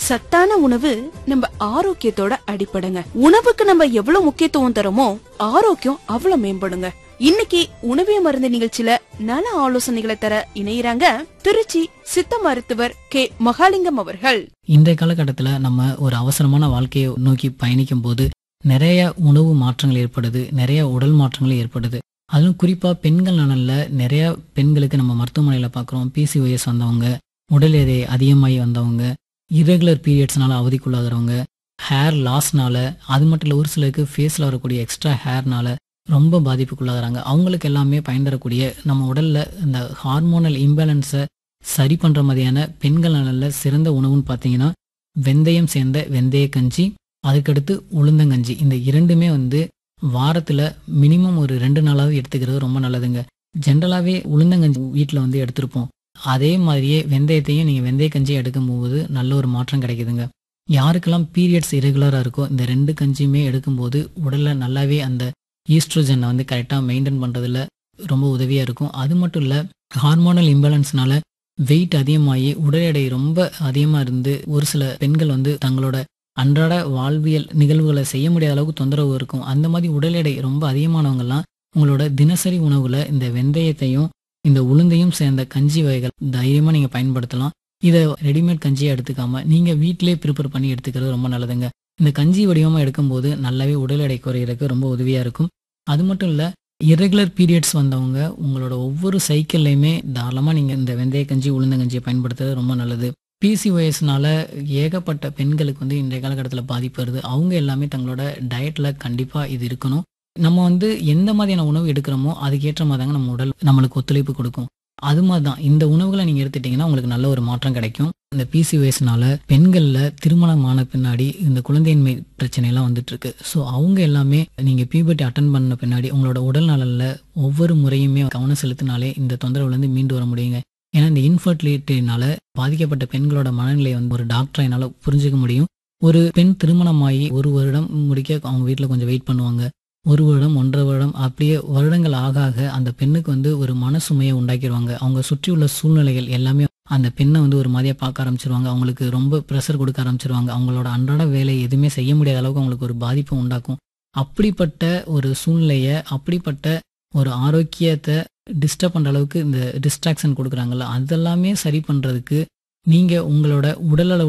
சத்தான உணவு நம்ம ஆரோக்கியத்தோட அடிப்படைங்க உணவுக்கு நம்ம எவ்வளவு முக்கியத்துவம் தரோமோ ஆரோக்கியம் அவ்வளவு மேம்படுங்க இன்னைக்கு உணவே மருந்து நிகழ்ச்சியில நல ஆலோசனைகளை தர இணையறாங்க திருச்சி சித்த மருத்துவர் கே மகாலிங்கம் அவர்கள் இன்றைய காலகட்டத்தில் நம்ம ஒரு அவசரமான வாழ்க்கையை நோக்கி பயணிக்கும் போது நிறைய உணவு மாற்றங்கள் ஏற்படுது நிறைய உடல் மாற்றங்கள் ஏற்படுது அதுவும் குறிப்பாக பெண்கள் நலனில் நிறைய பெண்களுக்கு நம்ம மருத்துவமனையில் பார்க்குறோம் பிசிஓஎஸ் வந்தவங்க உடல் எடை அதிகமாகி வந்தவங்க irregular பீரியட்ஸ்னால அவதிக்குள்ளாகிறவங்க ஹேர் லாஸ்னால அது மட்டும் இல்லை ஒரு சிலருக்கு ஃபேஸில் வரக்கூடிய எக்ஸ்ட்ரா ஹேர்னால ரொம்ப பாதிப்புக்குள்ளாகிறாங்க அவங்களுக்கு எல்லாமே பயன் தரக்கூடிய நம்ம உடலில் இந்த ஹார்மோனல் இம்பேலன்ஸை சரி பண்ணுற மாதிரியான பெண்கள் நலனில் சிறந்த உணவுன்னு பார்த்தீங்கன்னா வெந்தயம் சேர்ந்த வெந்தய கஞ்சி அதுக்கடுத்து உளுந்தங்கஞ்சி இந்த இரண்டுமே வந்து வாரத்தில் மினிமம் ஒரு ரெண்டு நாளாவது எடுத்துக்கிறது ரொம்ப நல்லதுங்க ஜென்ரலாகவே உளுந்தங்கஞ்சி வீட்டில் வந்து எடுத்திருப்போம் அதே மாதிரியே வெந்தயத்தையும் நீங்கள் வெந்தய கஞ்சி எடுக்கும்போது நல்ல ஒரு மாற்றம் கிடைக்குதுங்க யாருக்கெல்லாம் பீரியட்ஸ் இரெகுலராக இருக்கோ இந்த ரெண்டு கஞ்சியுமே எடுக்கும்போது உடலில் நல்லாவே அந்த ஈஸ்ட்ரோஜனை வந்து கரெக்டாக மெயின்டைன் பண்ணுறதுல ரொம்ப உதவியாக இருக்கும் அது மட்டும் இல்லை ஹார்மோனல் இம்பேலன்ஸ்னால வெயிட் அதிகமாகி உடல் எடை ரொம்ப அதிகமாக இருந்து ஒரு சில பெண்கள் வந்து தங்களோட அன்றாட வாழ்வியல் நிகழ்வுகளை செய்ய முடியாத அளவுக்கு தொந்தரவு இருக்கும் அந்த மாதிரி உடல் எடை ரொம்ப அதிகமானவங்கெல்லாம் உங்களோட தினசரி உணவில் இந்த வெந்தயத்தையும் இந்த உளுந்தையும் சேர்ந்த கஞ்சி வகைகள் தைரியமாக நீங்கள் பயன்படுத்தலாம் இதை ரெடிமேட் கஞ்சியை எடுத்துக்காம நீங்கள் வீட்டிலே ப்ரிப்பேர் பண்ணி எடுத்துக்கிறது ரொம்ப நல்லதுங்க இந்த கஞ்சி வடிவமாக எடுக்கும்போது நல்லாவே உடல் எடை குறையிறதுக்கு ரொம்ப உதவியாக இருக்கும் அது மட்டும் இல்லை irregular பீரியட்ஸ் வந்தவங்க உங்களோட ஒவ்வொரு சைக்கிள்லையுமே தாராளமாக நீங்கள் இந்த வெந்தய கஞ்சி உளுந்தங்கஞ்சியை பயன்படுத்துறது ரொம்ப நல்லது பிசிஓஎஸ்னால ஏகப்பட்ட பெண்களுக்கு வந்து இன்றைய காலகட்டத்தில் பாதிப்பு வருது அவங்க எல்லாமே தங்களோட டயட்டில் கண்டிப்பாக இது இருக்கணும் நம்ம வந்து எந்த மாதிரியான உணவு எடுக்கிறோமோ அதுக்கேற்ற மாதிரி தாங்க நம்ம உடல் நம்மளுக்கு ஒத்துழைப்பு கொடுக்கும் அது மாதிரி தான் இந்த உணவுகளை நீங்கள் எடுத்துட்டிங்கன்னா உங்களுக்கு நல்ல ஒரு மாற்றம் கிடைக்கும் இந்த பிசிஓஎஸ்னால பெண்களில் திருமணமான பின்னாடி இந்த குழந்தையின்மை பிரச்சனைலாம் வந்துட்டு இருக்கு ஸோ அவங்க எல்லாமே நீங்கள் பியூபர்ட்டி அட்டன் பண்ண பின்னாடி உங்களோட உடல் நலனில் ஒவ்வொரு முறையுமே கவனம் செலுத்தினாலே இந்த தொந்தரவுலேருந்து மீண்டு வர முடியுங்க ஏன்னா இந்த இன்ஃபர்டிலிட்டினால பாதிக்கப்பட்ட பெண்களோட மனநிலையை வந்து ஒரு டாக்டரை என்னால் புரிஞ்சுக்க முடியும் ஒரு பெண் திருமணமாகி ஒரு வருடம் முடிக்க அவங்க வீட்டில் கொஞ்சம் வெயிட் பண்ணுவாங்க ஒரு வருடம் ஒன்றரை வருடம் அப்படியே வருடங்கள் ஆக ஆக அந்த பெண்ணுக்கு வந்து ஒரு மனசுமையை உண்டாக்கிடுவாங்க அவங்க சுற்றி உள்ள சூழ்நிலைகள் எல்லாமே அந்த பெண்ணை வந்து ஒரு மாதிரியாக பார்க்க ஆரம்பிச்சிருவாங்க அவங்களுக்கு ரொம்ப ப்ரெஷர் கொடுக்க ஆரம்பிச்சிருவாங்க அவங்களோட அன்றாட வேலை எதுவுமே செய்ய முடியாத அளவுக்கு அவங்களுக்கு ஒரு பாதிப்பை உண்டாக்கும் அப்படிப்பட்ட ஒரு சூழ்நிலையை அப்படிப்பட்ட ஒரு ஆரோக்கியத்தை டிஸ்டர்ப் பண்ணுற அளவுக்கு இந்த டிஸ்ட்ராக்ஷன் கொடுக்குறாங்கல்ல அதெல்லாமே சரி பண்ணுறதுக்கு நீங்கள் உங்களோட உடல் அளவு